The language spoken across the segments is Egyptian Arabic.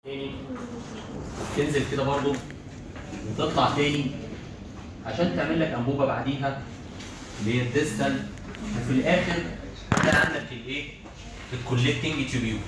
تاني تنزل كده برضو وتطلع تاني عشان تعمل لك انبوبه بعديها اللي هي الديستال وفي الاخر تلاقي عندك الايه؟ الكوليكتنج تيوبيول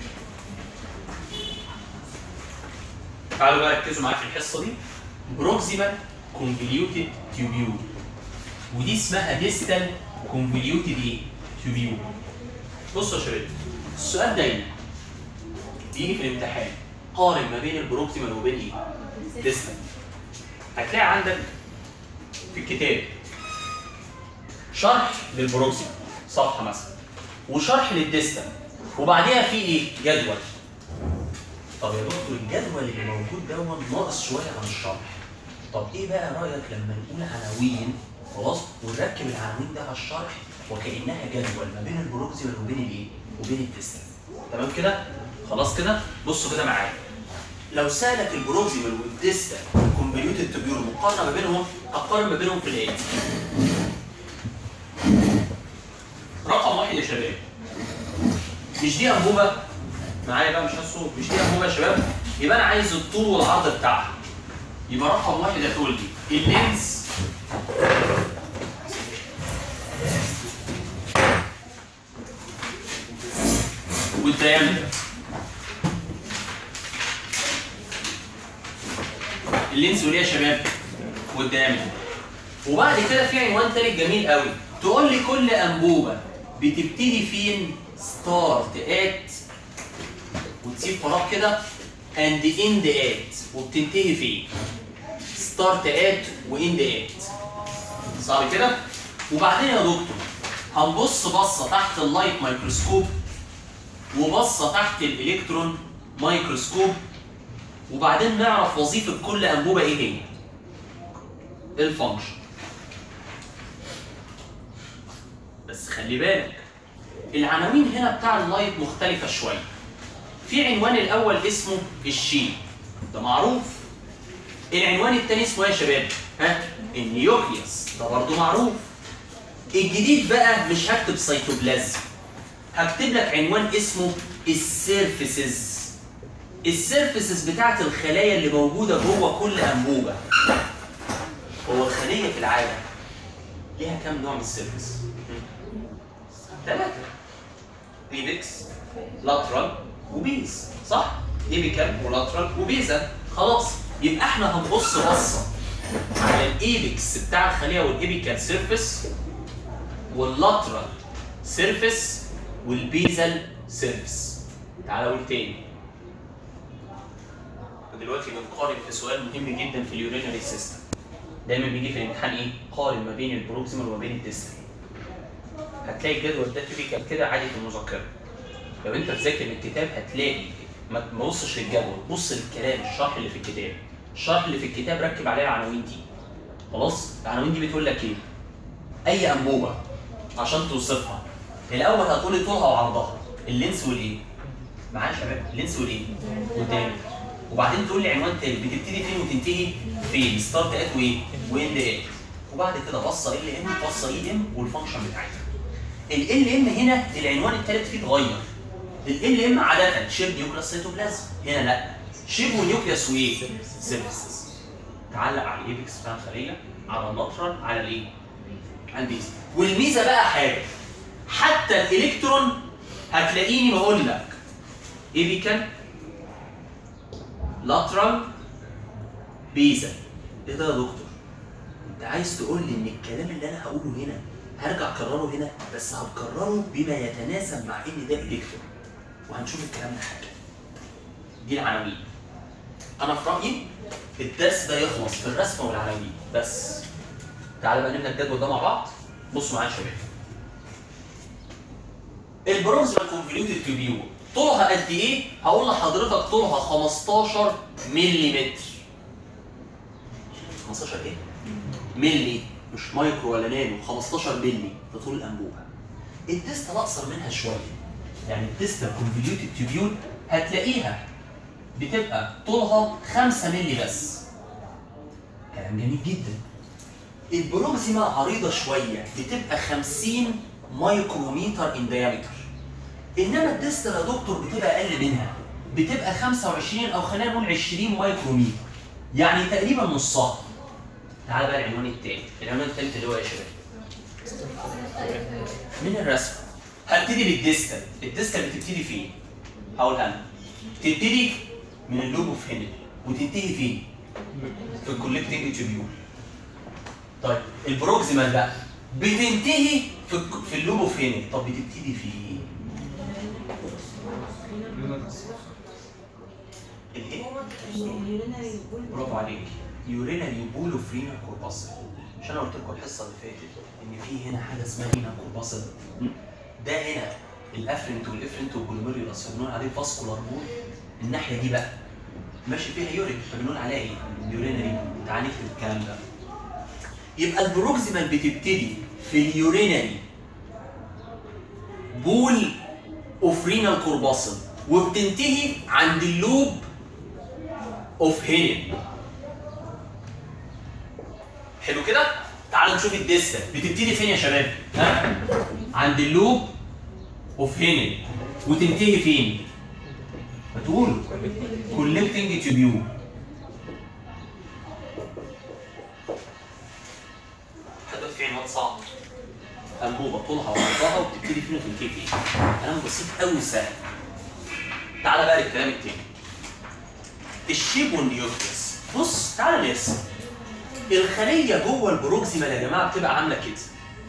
تعالوا بقى ركزوا معايا في الحصه دي بروكسيمال كونفوليوتد تيوبيول ودي اسمها ديستال كونفوليوتد ايه؟ تيوبيول بصوا يا شباب السؤال دايما بيجي في الامتحان قارن ما بين البروكسيمال وبين ايه؟ ديستال هتلاقي عندك في الكتاب شرح للبروكسيمال صفحه مثلا وشرح للديستال وبعديها في ايه؟ جدول طب يا دكتور الجدول اللي موجود دون ناقص شويه عن الشرح طب ايه بقى رايك لما نقول عناوين خلاص ونركب العناوين ده على الشرح وكانها جدول ما بين البروكسيمال وبين الايه؟ وبين الديستال تمام كده؟ خلاص كده؟ بصوا كده معايا لو سالك البروكسيمال والديستال والكونفوليوتد تبيور مقارنه ما بينهم هقارن ما بينهم في الاتي رقم واحد يا شباب مش دي انبوبه معايا بقى مش هالصوت مش دي انبوبه يا شباب يبقى انا عايز الطول والعرض بتاعها يبقى رقم واحد هتقول لي اللينس والديامتر اللينس وليه يا شباب والديامتر وبعد كده في عنوان تالت جميل قوي تقول لي كل انبوبه بتبتدي فين ستارت ات وتسيب فراغ كده اند اند ات وبتنتهي فين ستارت ات واند ات صعب كده وبعدين يا دكتور هنبص بصه تحت اللايت مايكروسكوب وبصه تحت الالكترون مايكروسكوب وبعدين نعرف وظيفه كل انبوبه ايه هي الفانكشن بس خلي بالك العناوين هنا بتاع اللايت مختلفه شويه في عنوان الاول اسمه الشيب ده معروف العنوان الثاني اسمه ايه يا شباب ها النيوكليوس ده برضه معروف الجديد بقى مش هكتب سيتوبلازم هكتب لك عنوان اسمه السيرفيسز السيرفيسز بتاعت الخلايا اللي موجوده جوه كل انبوبه هو الخليه في العالم ليها كام نوع من السيرفيس؟ ثلاثة ايبكس لاترال وبيز صح؟ ايبيكال ولاترال وبيزا خلاص يبقى احنا هنبص بصه على الايبكس بتاع الخليه والايبيكال سيرفيس واللاترال سيرفيس والبيزال سيرفيس تعالى اقول تاني دلوقتي بنقارن في سؤال مهم جدا في اليورينري سيستم دايما بيجي في الامتحان ايه؟ قارن ما بين البروكسيمال وما بين الديستال هتلاقي الجدول ده تيبيكال كده عادي في المذكره لو انت تذاكر من الكتاب هتلاقي ما تبصش للجدول بص للكلام الشرح اللي في الكتاب الشرح اللي في الكتاب ركب عليه العناوين دي خلاص العناوين دي بتقول لك ايه اي انبوبه عشان توصفها الاول هتقول لي طولها وعرضها اللينس والايه معايا يا شباب اللينس والايه قدام وبعدين تقول لي عنوان تاني بتبتدي فين وتنتهي فين ستارت ات وايه واند ات وبعد كده بصه ال ام بصه اي ام والفانكشن بتاعتها ال ام هنا العنوان الثالث فيه اتغير ال ام عاده شيب نيوكليس سيتوبلازم هنا لا شيب ونيوكليس وايه سيرفيسز تعلق على الايبكس بتاع الخليه على اللاترال على الايه على البيز والميزه بقى حاجه حتى الالكترون هتلاقيني بقول لك ايبيكال لاترال بيزا ايه ده يا دكتور انت عايز تقول لي ان الكلام اللي انا هقوله هنا هرجع اكرره هنا بس هكرره بما يتناسب مع ان ده الكترون وهنشوف الكلام ده حاجه دي العناوين انا في رايي الدرس ده يخلص في الرسمه والعناوين بس تعالى بقى نبدا الجدول ده مع بعض بصوا معايا يا شباب البرونزال كونفوليوتد تيوبيول طولها قد ايه؟ هقول لحضرتك طولها 15 ملم 15 ايه؟ ملي مش مايكرو ولا نانو 15 ملي ده طول الانبوبه الديستال اقصر منها شويه يعني الديستال كونفوليوتد تيوبيول هتلاقيها بتبقى طولها 5 ملي بس كلام جميل جدا البروكسيما عريضه شويه بتبقى 50 مايكروميتر ان دايمتر انما الديستال يا دكتور بتبقى اقل منها بتبقى 25 او خلينا نقول 20 مايكروميتر يعني تقريبا نصها تعال بقى العنوان التاني العنوان التالت اللي هو ايه يا شباب من الرسم هبتدي بالديستال الديستال بتبتدي فين هقولها انا بتبتدي من اللوب اوف هنا وتنتهي فين في الكولكتنج تيبيول طيب البروكسيمال بقى بتنتهي في الك- في اللوب اوف هنا طب بتبتدي فين الايه برافو عليك يورينري بولو فرينا كورباسل مش انا قلت لكم الحصه اللي فاتت ان في هنا حاجه اسمها رينا كورباسل ده هنا الافرنت والافرنت والجلوميريولاس فبنقول عليه فاسكولار بول الناحيه دي بقى ماشي فيها يورين فبنقول عليها ايه؟ يورينري تعال نكتب الكلام ده يبقى البروكسيمال بتبتدي في اليورينري بول اوف رينال كورباسل وبتنتهي عند اللوب اوف هيلين حلو كده تعالوا نشوف الديستال بتبتدي فين يا شباب ها عند اللوب اوف هيلين وتنتهي فين هتقولوا كولكتنج تيبيول حد في عنوان صعب انبوبه طولها وعرضها وبتبتدي فين وتنتهي فين كلام بسيط قوي سهل تعالى بقى للكلام التاني الشيب والنيوكليس بص تعالى نرسم الخليه جوه البروكسيمال يا جماعه بتبقى عامله كده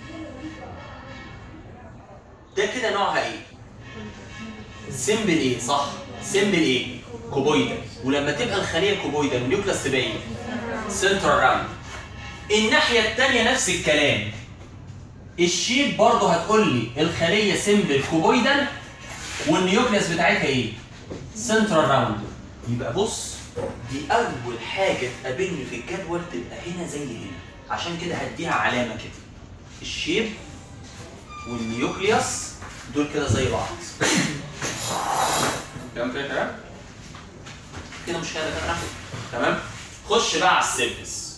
ده كده نوعها ايه سيمبل ايه صح سيمبل ايه كوبويدال ولما تبقى الخليه كوبويدال النيوكليس تبقى ايه سنترال راوند الناحيه الثانيه نفس الكلام الشيب برضه هتقول لي الخليه سيمبل كوبويدال والنيوكليس بتاعتها ايه سنترال راوند يبقى بص دي اول حاجه تقابلني في الجدول تبقى هنا زي هنا عشان كده هديها علامه كده الشيب والنيوكليوس دول كده زي بعض تمام كده كده كده مش كده كده تمام خش بقى على السيرفس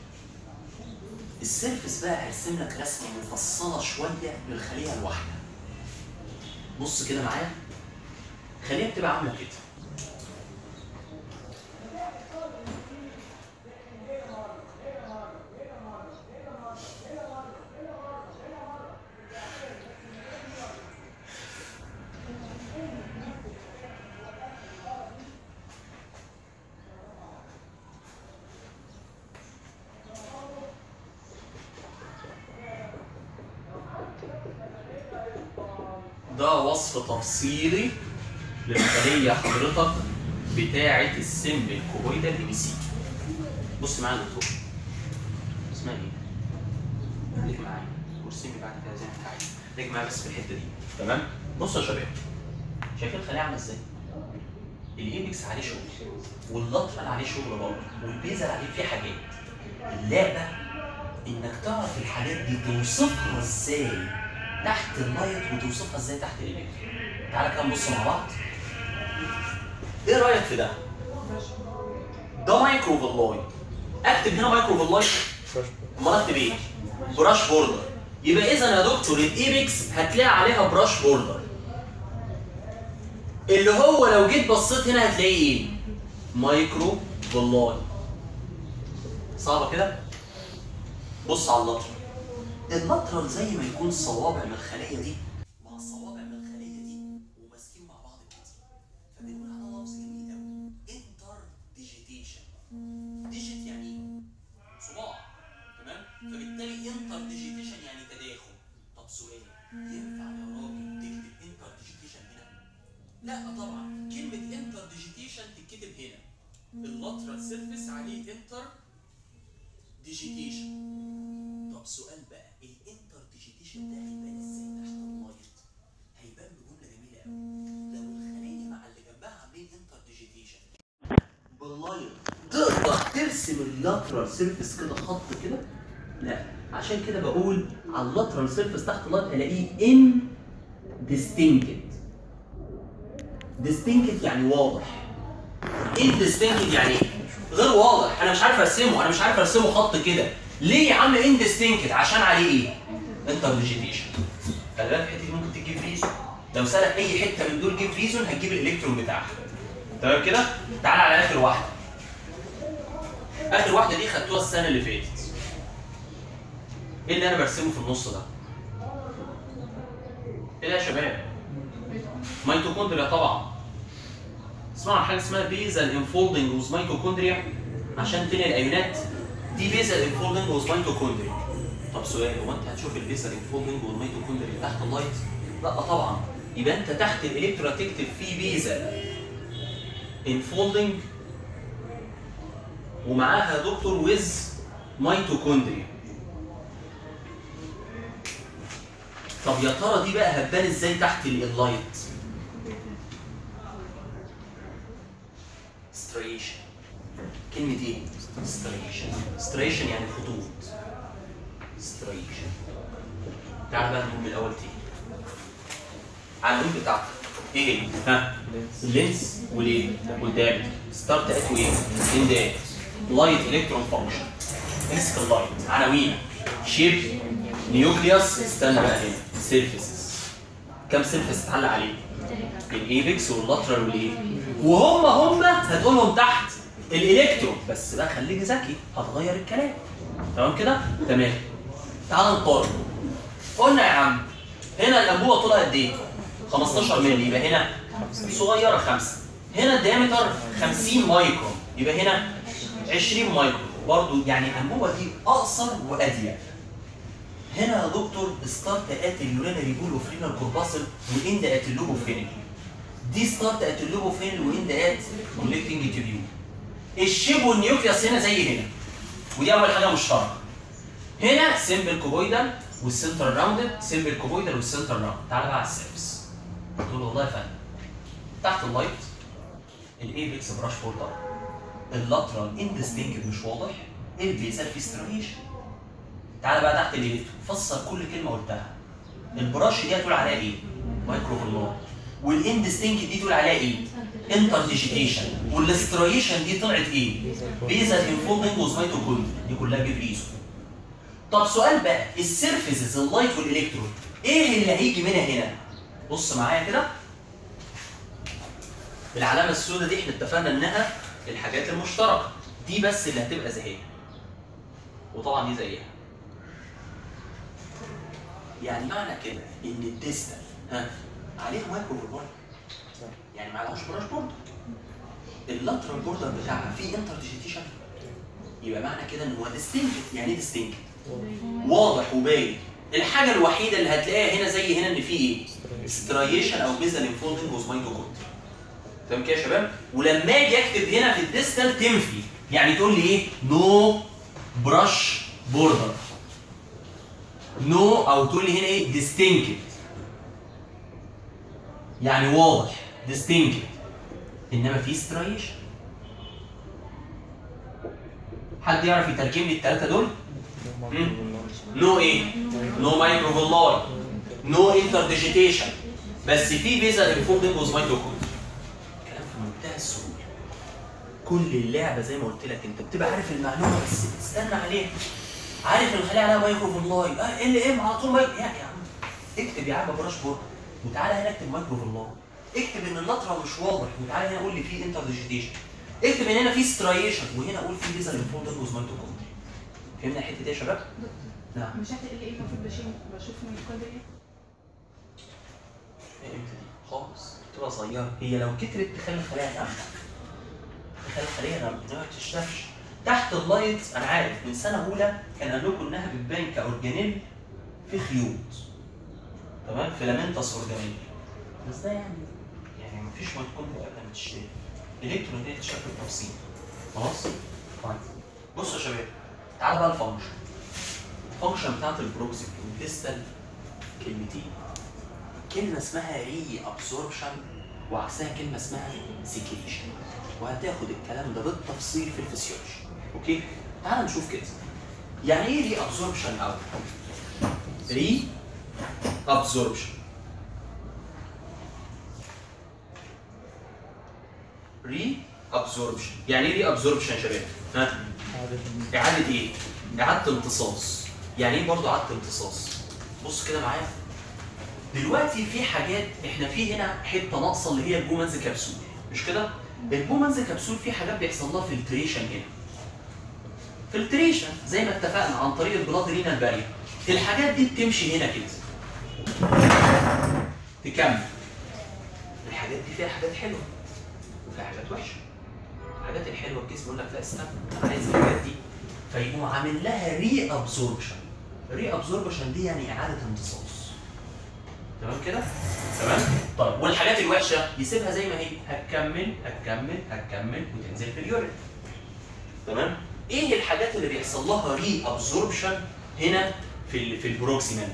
السيرفس بقى هرسم لك رسمه مفصله شويه للخليه الواحده بص كده معايا خليها بتبقى عامله كده ده وصف تفصيلي للخليه حضرتك بتاعه السمبل كوبويدال بي بي سي بص معايا يا دكتور اسمها ايه؟ خليك معايا وارسمي بعد كده زي ما انت عايز خليك معايا بس في الحته دي تمام؟ بصوا يا شباب شايفين الخليه عامله ازاي؟ الايبكس عليه شغل واللاترال عليه شغل برضه والبيزل عليه فيه حاجات اللعبه انك تعرف الحاجات دي توصفها ازاي تحت اللايت وتوصفها ازاي تحت الالكترون تعالى كده نبص مع بعض ايه رايك في ده ده مايكرو فيلاي اكتب هنا مايكرو فيلاي امال اكتب ايه براش بوردر يبقى اذا يا دكتور الايبكس هتلاقي عليها براش بوردر اللي هو لو جيت بصيت هنا هتلاقيه ايه مايكرو فيلاي صعبه كده بص على اللاترال اللاترال زي ما يكون صوابع من الخليه دي مع صوابع من الخليه دي وماسكين مع بعض كده فبنقول على لفظ جميل قوي انتر ديجيتيشن ديجيت يعني ايه؟ صباع تمام فبالتالي انتر ديجيتيشن يعني تداخل طب سؤال ينفع يا راجل تكتب انتر ديجيتيشن هنا؟ لا طبعا كلمه انتر ديجيتيشن تتكتب هنا اللاترال سيرفيس عليه انتر ديجيتيشن طب سؤال بقى الانتر ديجيتيشن ده هيبان ازاي تحت اللايت؟ هيبان بجمله جميله قوي لو الخليه مع اللي جنبها عاملين انتر ديجيتيشن باللايت تقدر ترسم اللاترال سيرفيس كده خط كده؟ لا عشان كده بقول على اللاترال سيرفيس تحت اللايت هلاقيه ان ديستنكت ديستنكت يعني واضح ان ديستنكت يعني ايه؟ غير واضح انا مش عارف ارسمه انا مش عارف ارسمه خط كده ليه يا عم ان ديستنكت عشان عليه ايه انتر ديجيتيشن خلي بالك الحته دي ممكن تجيب ريزون لو سالك اي حته من دول جيب ريزون هتجيب الالكترون بتاعها تمام كده تعال على اخر واحده اخر واحده دي خدتوها السنه اللي فاتت ايه اللي انا برسمه في النص ده ايه ده يا شباب ميتوكوندريا طبعا اسمعوا عن حاجه اسمها بيزال انفولدنج وز ميتوكوندريا عشان تنقل الايونات دي بيزال انفولدنج وز ميتوكوندريا طب سؤال هو انت هتشوف البيزال انفولدنج والميتوكوندريا تحت اللايت؟ لا طبعا يبقى انت تحت الالكترا تكتب فيه بيزال انفولدنج ومعاها دكتور ويز ميتوكوندريا طب يا ترى دي بقى هتبان ازاي تحت اللايت؟ ستريشن كلمة ايه؟ ستريشن ستريشن يعني خطوط ستريشن تعال بقى نقول من الاول تاني على اللون بتاعتك ايه هي؟ ها اللينس والايه؟ والدايمتر ستارت ات وايه؟ اند ات لايت الكترون فانكشن امسك اللايت عناوين شيب نيوكليوس استنى بقى هنا سيرفيسز كم سيرفيس اتعلق عليه؟ الايبكس واللاترال والايه؟ وهم هم هتقولهم تحت الالكترون بس بقى خليك ذكي هتغير الكلام تمام كده؟ تمام تعال نقارن قلنا يا عم هنا الانبوبه طولها قد ايه؟ 15 مللي يبقى هنا صغيره 5 هنا الديامتر 50 مايكرون يبقى هنا 20 مايكرون برضو يعني الانبوبه دي اقصر واضيق هنا يا دكتور ستارت ات اليورينري بول اوف رينال كورباسل واند ات اللوبوفينيل دي ستارت ات اللوبوفينيل واند ات كولكتنج تيبيول الشيب والنيوكليوس هنا زي هنا ودي اول حاجه مشتركه هنا سيمبل كوبويدال والسنتر راوندد سيمبل كوبويدال والسنتر راوند تعالى بقى على السيرفس تقول له والله يا فندم تحت اللايت الايبكس براش بوردر اللاترال اندستنكت مش واضح البيزل في ستريشن تعالى بقى تحت الالكترو فسر كل كلمه قلتها البراش دي هتقول عليها ايه؟ مايكروفلور والاندستنكت دي تقول عليها ايه؟ انتر ديجيتيشن والاستريشن دي طلعت ايه؟ بيزل انفولدنج وزميتوكوندريا دي كلها جبريزو طب سؤال بقى السيرفيسز اللايت والالكترون ايه اللي هيجي منها هنا؟ بص معايا كده العلامه السوداء دي احنا اتفقنا انها الحاجات المشتركه دي بس اللي هتبقى زيها وطبعا دي زيها يعني معنى كده ان الديستال ها عليها مايكرو بوردر يعني ما عليهاش براش بوردر اللاترال بوردر بتاعها فيه انتر ديجيتيشن يبقى معنى كده ان هو ديستنكت يعني ايه ديستنكت واضح وباين الحاجه الوحيده اللي هتلاقيها هنا زي هنا ان في ايه ستريشن او بيزل انفولدنج وسمايتوكوندريا تمام كده يا شباب ولما اجي اكتب هنا في الديستال تنفي يعني تقول لي ايه نو براش بوردر نو او تقول لي هنا ايه ديستنكت يعني واضح ديستنكت انما في ستريشن حد يعرف يترجم لي الثلاثه دول نو ايه نو مايكروفولاي نو انتر ديجيتيشن بس في بيزل انفولدنج وسمايتوكوندريا كلام في منتهى السهوله كل اللعبه زي ما قلت لك انت بتبقى عارف المعلومه بس بتستنى عليها عارف الخليه عليها مايكروفولاي اه ال ام على طول مايك يا يا عم اكتب يا عم براش بورد وتعالى هنا اكتب مايكروفولاي اكتب ان اللاترال مش واضح وتعالى هنا قول لي في انتر ديجيتيشن اكتب ان هنا في ستريشن وهنا قول في بيزل انفولدنج وسمايتوكوندريا فهمنا الحته دي يا شباب؟ نعم مش هتقل ايه المفروض بشوف بشوف من الكود ايه فهمت دي خالص تبقى صغيره هي لو كترت تخلي الخلايا غامقه تخلي الخليه غامقه ما تشتفش تحت اللايت انا عارف من سنه اولى كان قال لكم انها بتبان كاورجانيل في خيوط تمام فيلامنتس اورجانيل بس ده يعني يعني مفيش ميتوكوندريا قبل ما تشتري الكترون دي تشكل تفصيل خلاص طيب بصوا يا شباب تعال بقى الفانكشن الفانكشن بتاعت البروكسيم والديستال كلمتين كلمه اسمها ري ابسوربشن وعكسها كلمه اسمها سيكريشن وهتاخد الكلام ده بالتفصيل في الفسيولوجي اوكي تعال نشوف كده يعني ايه ري ابسوربشن الاول ري ابسوربشن ري ابسوربشن يعني ايه ري ابسوربشن يا شباب ها اعاده ايه اعاده امتصاص يعني ايه برضه اعاده امتصاص بص كده معايا دلوقتي في حاجات احنا في هنا حته ناقصه اللي هي الجومنز كبسول مش كده البومنز كبسول فيه حاجات بيحصل لها فلتريشن هنا فلتريشن زي ما اتفقنا عن طريق البلاد رينال بارير الحاجات دي بتمشي هنا كده تكمل الحاجات دي فيها حاجات حلوه وفيها حاجات وحشه الحاجات الحلوه الجسم يقول لك لا استنى انا عايز الحاجات دي فيقوم عامل لها ري ابزوربشن ري ابزوربشن دي يعني اعاده امتصاص تمام كده تمام طيب والحاجات الوحشه يسيبها زي ما هي هتكمل هتكمل هتكمل وتنزل في اليورين تمام ايه الحاجات اللي بيحصل لها ري ابزوربشن هنا في ال في البروكسيمال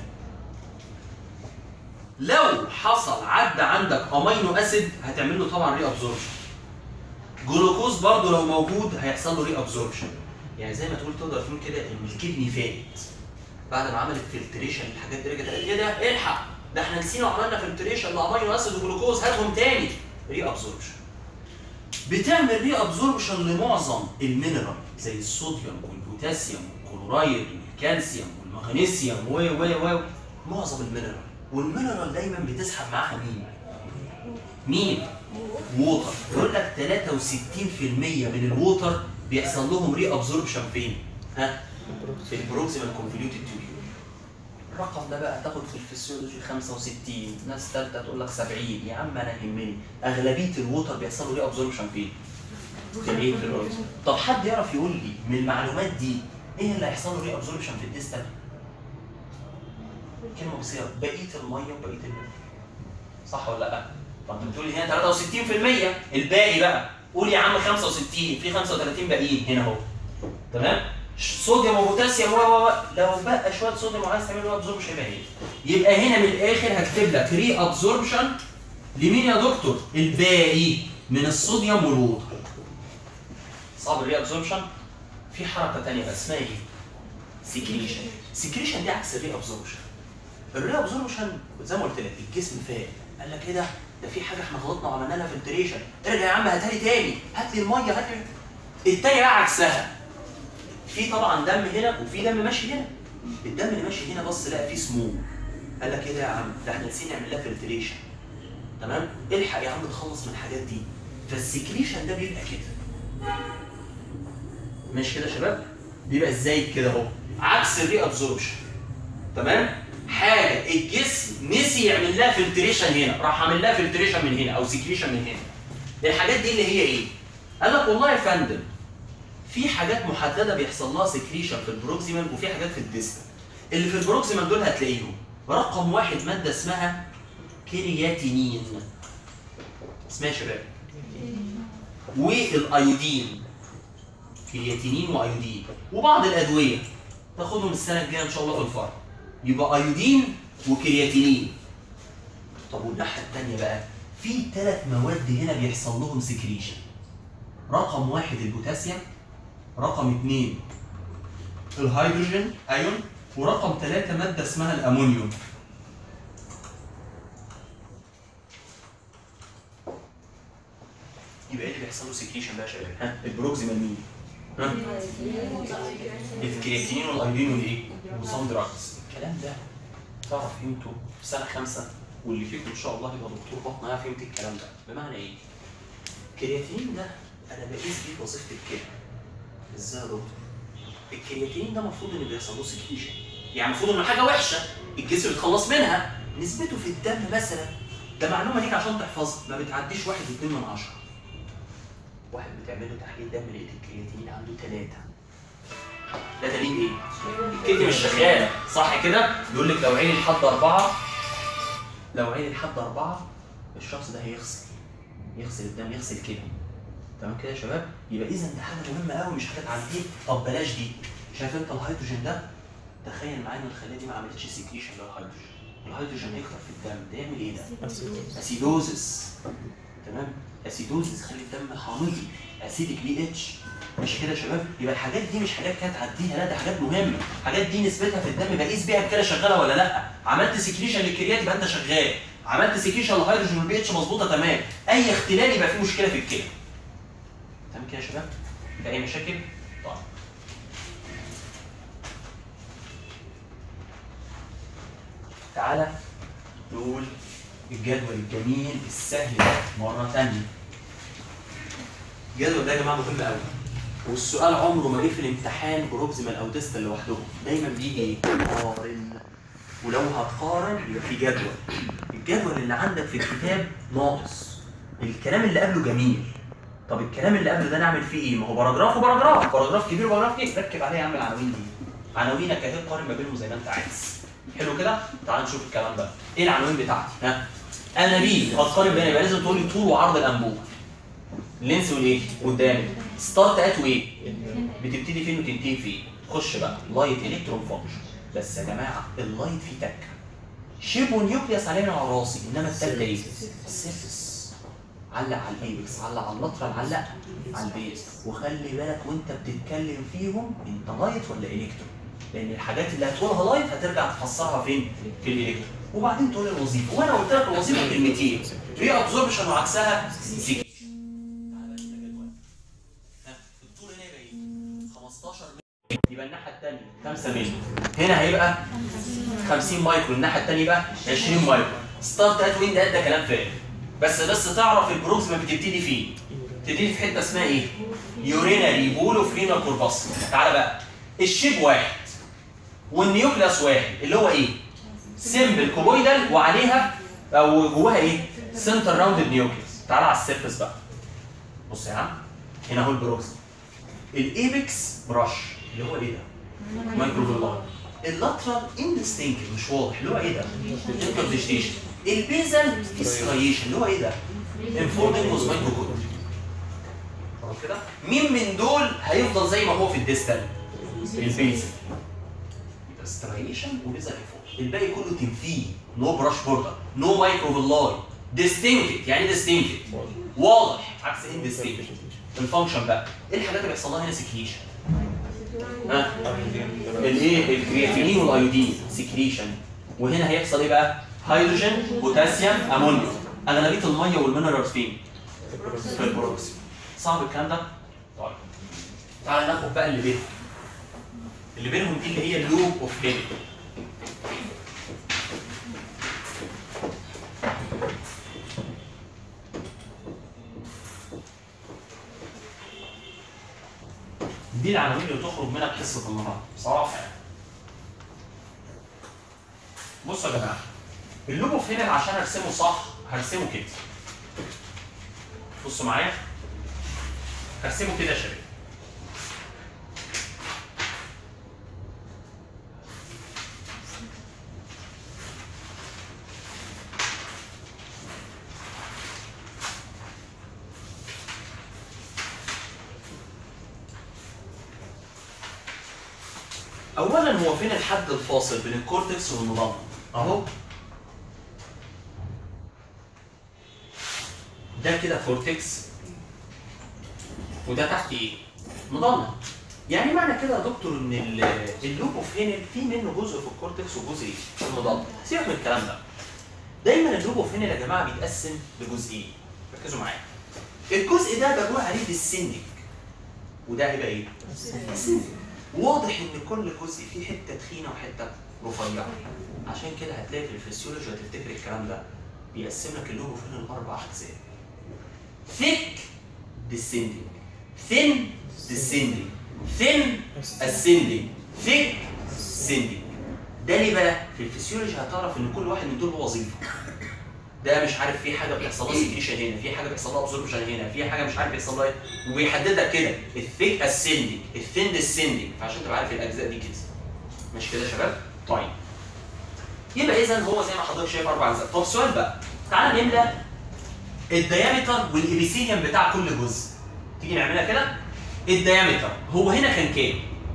لو حصل عدى عندك امينو اسيد هتعمل له طبعا ري ابزوربشن جلوكوز برضه لو موجود هيحصل له ري ابزوربشن يعني زي ما تقول تقدر تقول كده ان الكدني فات بعد ما عملت فلتريشن الحاجات دي رجعت قالت ايه ده الحق ده احنا نسينا وعملنا فلتريشن لامينو اسيد وجلوكوز هاتهم تاني ري ابزوربشن بتعمل ري ابزوربشن لمعظم المينرال زي الصوديوم والبوتاسيوم والكلورايد والكالسيوم والمغنيسيوم و و و معظم المينرال والمينرال دايما بتسحب معاها مين؟ مين؟ ووتر يقول لك 63% من الووتر بيحصل لهم ري ابزوربشن فين؟ ها؟ في البروكسيمال كونفوليوتد تيوبيول الرقم ده بقى تاخد في الفسيولوجي 65 ناس ثالثه تقول لك 70 يا عم انا يهمني اغلبيه الووتر بيحصل له ري ابزوربشن فين؟ في الايه؟ في البروكسيمال طب حد يعرف يقول لي من المعلومات دي ايه اللي هيحصل له ري ابزوربشن في الديستال؟ كلمه بسيطه بقيه الميه وبقيه الماء صح ولا لا؟ طب انت بتقول لي هنا 63% الباقي بقى قول يا عم 65 في 35 باقيين هنا اهو تمام؟ صوديوم وبوتاسيوم و و و لو بقى شويه صوديوم وعايز تعمل له ابزوربشن يبقى هنا يبقى هنا من الاخر هكتب لك ري ابزوربشن لمين يا دكتور؟ الباقي من الصوديوم والووتر صعب الري ابزوربشن في حركه ثانيه بقى اسمها ايه؟ سكريشن سكريشن دي عكس الري ابزوربشن الري ابزوربشن زي ما قلت لك الجسم فاق قال لك ايه ده؟ ده في حاجه احنا غلطنا وعملنا لها فلتريشن ارجع يا عم هاتها لي تاني هات لي الميه هات لي التاني بقى عكسها في طبعا دم هنا وفي دم ماشي هنا الدم اللي ماشي هنا بص لقى فيه سموم قال لك ايه ده يا عم ده احنا نسينا نعمل لها فلتريشن تمام الحق يا عم تخلص من الحاجات دي فالسكريشن ده بيبقى كده ماشي كده يا شباب بيبقى ازاي كده اهو عكس الري ابزوربشن تمام حاجه الجسم نسي يعمل لها فلتريشن هنا راح عامل لها فلتريشن من هنا او سكريشن من هنا الحاجات دي اللي هي ايه قال لك والله يا فندم في حاجات محدده بيحصل لها سكريشن في البروكسيمال وفي حاجات في الديستال اللي في البروكسيمال دول هتلاقيهم رقم واحد ماده اسمها كرياتينين اسمها يا شباب والايودين كرياتينين وايودين وبعض الادويه تاخدهم السنه الجايه ان شاء الله في الفرع يبقى ايودين وكرياتينين طب والناحيه الثانيه بقى في ثلاث مواد هنا بيحصل لهم سكريشن رقم واحد البوتاسيوم رقم اثنين الهيدروجين ايون ورقم ثلاثة مادة اسمها الأمونيوم يبقى ايه اللي بيحصل له سكريشن بقى يا شباب؟ ها البروكسيمال مين؟ ها؟ الكرياتينين والايودين والايه؟ وصام دراجز الكلام ده تعرف قيمته في سنة خمسة واللي فيكم ان شاء الله يبقى دكتور بطن هيعرف قيمة الكلام ده بمعنى ايه؟ الكرياتينين ده انا بقيس بيه وظيفة الكلى ازاي يا دكتور؟ الكرياتين ده المفروض ان بيحصل له سكريشن يعني المفروض انه حاجه وحشه الجسم يتخلص منها نسبته في الدم مثلا ده معلومه ليك عشان تحفظها ما بتعديش واحد اتنين من عشرة واحد بتعمل له تحليل دم لقيت الكرياتين عنده ثلاثة ده دليل ايه؟ الكدني مش شغاله صح كده؟ بيقول لك لو عيني لحد أربعة لو عيني لحد أربعة الشخص ده هيغسل يغسل الدم يغسل كده تمام كده يا شباب يبقى اذا ده حاجه مهمه قوي مش حاجه تعديه طب بلاش دي شايف انت الهيدروجين ده تخيل معايا ان الخليه دي ما عملتش سكريشن للهيدروجين الهيدروجين هيكتر في الدم ده يعمل ايه ده اسيدوزس تمام اسيدوزس خلي الدم حامضي اسيدك بي اتش مش كده يا شباب يبقى الحاجات دي مش حاجات كانت تعديها لا ده حاجات مهمه الحاجات دي نسبتها في الدم بقيس بيها الكلى شغاله ولا لا عملت سكريشن للكريات يبقى انت شغال عملت سكريشن للهيدروجين والبي اتش مظبوطه تمام اي اختلال يبقى فيه مشكله في الكلى تمام كده يا شباب؟ في أي مشاكل؟ طيب. تعالى نقول الجدول الجميل السهل ده مرة تانية. الجدول ده يا جماعه مهم قوي والسؤال عمره ما جه في الامتحان بروكسيمال او ديستال لوحدهم دايما بيجي ايه؟ قارن ولو هتقارن يبقى في جدول الجدول اللي عندك في الكتاب ناقص الكلام اللي قبله جميل طب الكلام اللي قبله ده نعمل فيه ايه؟ ما هو باراجراف وباراجراف باراجراف كبير وباراجراف كبير ركب عليه يا عم العناوين دي عناوينك اهي قارن ما بينهم زي ما انت عايز حلو كده؟ تعال نشوف الكلام ده ايه العناوين بتاعتي؟ ها؟ انابيب هتقارن بين يبقى لازم تقول لي طول وعرض الانبوب اللينس والايه؟ قدامك ستارت ات وايه؟ بتبتدي فين وتنتهي فين؟ خش بقى لايت الكترون فانكشن بس يا جماعه اللايت فيه تكه شيب ونيوكليوس علينا على راسي انما التالتة ايه؟ السيرفس علق على الايبكس علق على اللاترال علق على البيز وخلي بالك وانت بتتكلم فيهم انت لايت ولا الكترون لان الحاجات اللي هتقولها لايت هترجع تفسرها فين؟ في الالكترون وبعدين تقول الوظيفه وانا قلت لك الوظيفه كلمتين ري ابزوربشن وعكسها سيكي الطول هنا يبقى ايه؟ 15 مللي يبقى الناحيه الثانيه 5 مللي هنا هيبقى 50 مايكرو الناحيه الثانيه يبقى 20 مايكرو ستارت ات وين ده ده كلام فارغ بس بس تعرف البروكسيما بتبتدي فين بتبتدي في حته اسمها ايه يوريناري بولو فرينا كورباس تعالى بقى الشيب واحد والنيوكلاس واحد اللي هو ايه سيمبل كوبويدال وعليها او جواها ايه سنتر راوندد نيوكليس تعالى على السيرفس بقى بص يا عم هنا اهو البروكسيما الايبكس برش اللي هو ايه ده مايكروفيلاي اللاترال اندستنكت مش واضح اللي هو ايه ده؟ انترديشتيشن البيزل سترايشن اللي هو ايه ده؟ انفوردنجوس مايكروكود خلاص كده؟ مين من دول هيفضل زي ما هو في الديستال؟ البيزل يبقى سترايشن وبيزل انفورد الباقي كله تنفيه نو براش بوردر نو مايكروفيلاي ديستنكت يعني ايه ديستنكت؟ واضح عكس اندستنكت الفانكشن بقى ايه الحاجات اللي بيحصل لها هنا سكريشن؟ ها؟ الايه الكرياتينين والايودين سكريشن وهنا هيحصل ايه بقى هيدروجين بوتاسيوم امونيوم اغلبيه الميه والمينرالز فين في البروكسيم صعب الكلام ده طيب تعالى ناخد بقى اللي بينهم اللي بينهم دي اللي هي اللوب اوف ليميت دي العناوين اللي تخرج منها بحصه النهارده بصراحه يعني. بصوا يا جماعه اللوجو فين عشان ارسمه صح هرسمه كده بصوا معايا هرسمه كده يا شباب اولا هو فين الحد الفاصل بين الكورتكس والنظام اهو ده كده كورتكس وده تحت ايه نظام يعني معنى كده يا دكتور ان ال- اللوب اوف هينل في منه جزء في الكورتكس وجزء ايه في النظام سيبك من الكلام ده دايما اللوب اوف هينل يا جماعه بيتقسم لجزئين ركزوا معايا الجزء ده بقول عليه بالسنك وده هيبقى ايه السنك واضح ان كل جزء فيه حته تخينه وحته رفيعه عشان كده هتلاقي في الفسيولوجي هتفتكر الكلام ده بيقسم لك اللوجو فين الاربع اجزاء thick descending thin descending thin ascending thick ascending ده ليه بقى في الفسيولوجي هتعرف ان كل واحد من دول له وظيفه ده مش عارف في حاجه بيحصل لها سكريشن هنا في حاجه بيحصل لها ابزوربشن هنا في حاجه مش عارف بيحصل لها ايه وبيحدد لك كده الثيك اسندنج الثين ديسندنج فعشان تبقى عارف الاجزاء دي كده مش كده يا شباب طيب يبقى اذا هو زي ما حضرتك شايف اربع اجزاء طب سؤال بقى تعالى نملى الديامتر والابيثيليوم بتاع كل جزء تيجي نعملها كده الديامتر هو هنا كان كام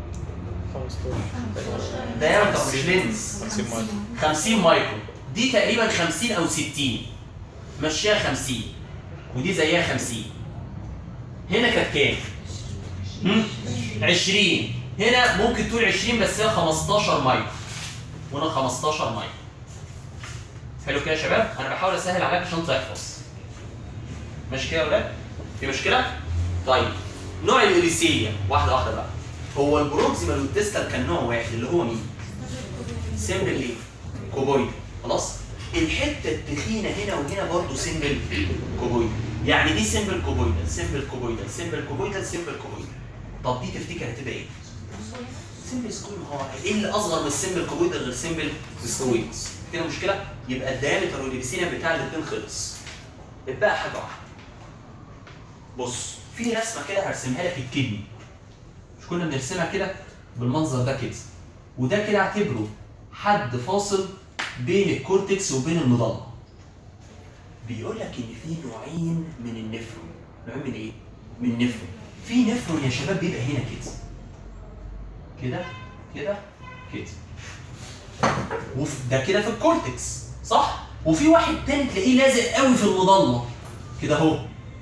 15 ديامتر مش لينز 50 مايكرو 50 مايكرو دي تقريبا 50 او 60 مشيها 50 ودي زيها 50 هنا كانت كام؟ هم؟ 20 هنا ممكن تقول 20 بس هي 15 مايكرو وهنا 15 مايكرو حلو كده يا شباب؟ انا بحاول اسهل عليك عشان تحفظ ماشي كده يا ولاد؟ في مشكلة؟ طيب نوع الإليسية واحدة واحدة بقى هو البروكسيمال والديستال كان نوع واحد اللي هو مين؟ سيمبل ليه؟ كوبويد خلاص؟ الحتة التخينة هنا وهنا برضه سيمبل كوبويد يعني دي سيمبل كوبويدال سيمبل كوبويدال سيمبل كوبويدال سيمبل كوبويدال طب دي تفتكر هتبقى ايه؟ سيمبل سكويد ما هو ايه اللي اصغر من السيمبل كوبويدال غير سيمبل سكويد كده مشكله يبقى الدايمتر والابسينيا بتاع الاثنين خلص اتبقى حاجه واحده بص في رسمه كده هرسمها لك الكدني مش كنا بنرسمها كده بالمنظر ده كده وده كده اعتبره حد فاصل بين الكورتكس وبين المظله بيقول لك ان في نوعين من النفرون نوعين من ايه من النفرون في نفرون يا شباب بيبقى هنا كده كده كده كده وف- ده كده في الكورتكس صح وفي واحد تاني تلاقيه لازق قوي في المظله كده اهو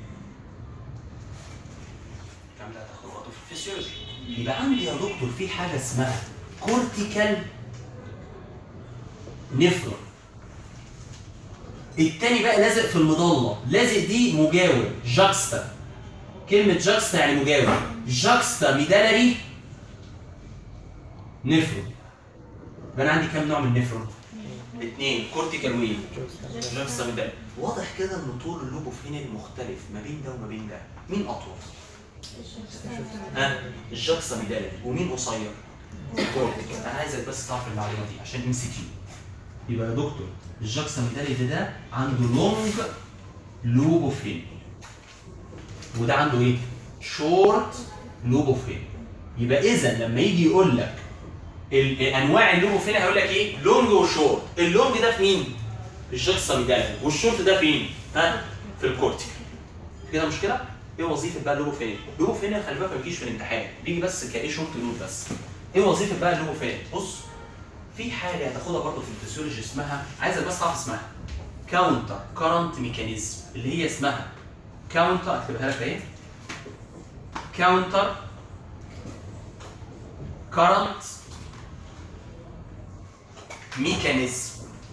الكلام ده هتاخد وقته في الفسيولوجي يبقى عندي يا دكتور في حاجه اسمها كورتيكال نفرون التاني بقى لازق في المظله لازق دي مجاور جاكستا كلمه جاكستا يعني مجاور جاكستا ميدالري نفرون يبقى انا عندي كام نوع من النفرون؟ اثنين كورتيكال وين جاكستا ميدالري واضح كده ان طول اللوبوفين مختلف ما بين ده وما بين ده مين اطول؟ ها الجاكستا ميدالري ومين قصير؟ كورتيكال انا عايزك بس تعرف المعلومه دي عشان ام سي كيو يبقى يا دكتور الجاكستا ميدالري ده, ده عنده لونج لوبوفين وده عنده ايه؟ شورت لوبوفين يبقى اذا لما يجي يقول لك ال- انواع اللوبوفين هيقول لك ايه؟ لونج وشورت اللونج ده في مين؟ في الجاكستا ميدالري والشورت ده فين؟ ها؟ في الكورتيكال كده مشكله؟ ايه وظيفه بقى اللوبوفين؟ اللوبوفين خلي بالك ما بيجيش في الامتحان بيجي بس كايه شورت نوت بس ايه وظيفه بقى اللوبوفين؟ بص في حاجه هتاخدها برضه في الفسيولوجي اسمها عايزك بس تعرف اسمها كاونتر كارنت ميكانيزم اللي هي اسمها كاونتر اكتبها لك اهي كاونتر كارنت ميكانيزم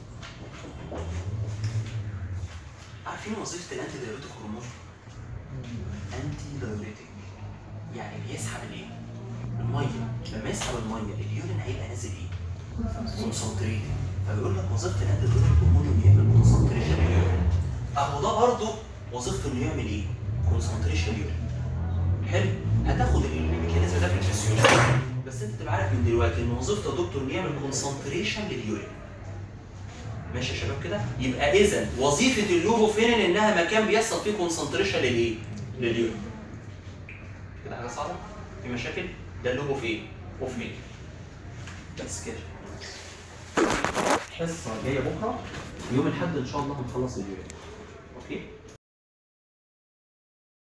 عارفين وظيفه الانتي دايوريتيك هرمون انتي دايوريتيك يعني بيسحب الايه الميه لما يسحب الميه اليورين هيبقى نازل ايه كونسنتريتد فبيقول لك وظيفه الانتي دايوريتيك هرمون انه يعمل كونسنتريشن لليورين اهو ده برضه وظيفته انه يعمل ايه كونسنتريشن لليورين حلو هتاخد الميكانيزم ده في الفسيولوجي بس انت تبقى عارف من دلوقتي ان وظيفته يا دكتور انه يعمل كونسنتريشن لليورين ماشي يا شباب كده يبقى اذا وظيفه اللوبوفينين انها مكان بيحصل فيه كونسنتريشن للايه لليورين كده حاجه صعبه في مشاكل ده اللوبوفين اوفين بس كده الحصه الجايه بكره يوم الاحد ان شاء الله هنخلص اليورين اوكي